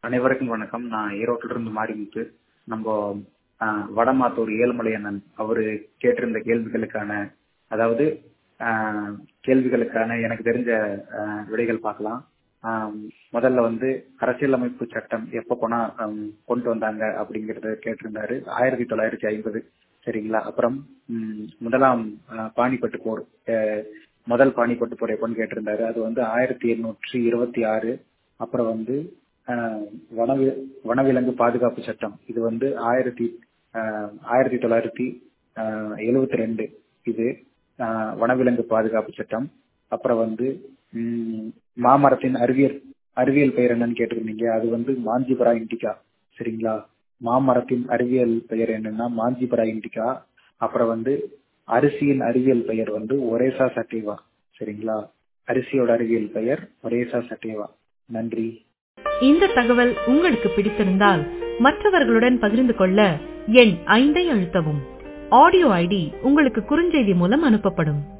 அனைவருக்கும் வணக்கம் நான் ஈரோட்டில இருந்து மாரிமுத்து நம்ம ஆஹ், வடமாத்தூர் ஏழுமலை அண்ணன் அவரு கேட்டிருந்த கேள்விகளுக்கான அதாவது ஆஹ், கேள்விகளுக்கான எனக்கு தெரிஞ்ச ஆஹ், விடைகள் பார்க்கலாம் ஆஹ், முதல்ல வந்து அரசியலமைப்பு சட்டம் எப்ப கொண்டா ஆஹ், கொண்டு வந்தாங்க அப்படிங்கறத கேட்டிருந்தாரு ஆயிரத்தி தொள்ளாயிரத்தி ஐம்பது சரிங்களா அப்புறம் ம், முதலாம் ஆஹ், பானிபட்டு போர் ஆஹ், முதல் பானிபட்டு போர் எப்போன்னு கேட்டிருந்தாரு அது வந்து ஆயிரத்தி எண்ணூற்றி இருபத்தி ஆறு அப்புறம் வந்து ஆஹ், வனவி வனவிலங்கு பாதுகாப்பு சட்டம் இது வந்து ஆயிரத்தி ஆஹ், ஆயிரத்தி தொள்ளாயிரத்தி எழுவத்தி ரெண்டு இது ஆஹ், வனவிலங்கு பாதுகாப்பு சட்டம் அப்புறம் வந்து ம், மாமரத்தின் அறிவியல் அறிவியல் பெயர் என்னன்னு கேட்டிருந்தீங்க அது வந்து மாஞ்சிபரா இண்டிகா சரிங்களா மாமரத்தின் அறிவியல் பெயர் என்னன்னா மாஞ்சிபரா இண்டிகா அப்புறம் வந்து அரிசியின் அறிவியல் பெயர் வந்து ஒரேசா சட்டேவா சரிங்களா அரிசியோட அறிவியல் பெயர் ஒரேசா சட்டேவா நன்றி இந்த தகவல் உங்களுக்கு பிடித்திருந்தால் மற்றவர்களுடன் பகிர்ந்து கொள்ள எண் ஐந்தை அழுத்தவும் ஆடியோ ஐடி உங்களுக்கு குறுஞ்செய்தி மூலம் அனுப்பப்படும்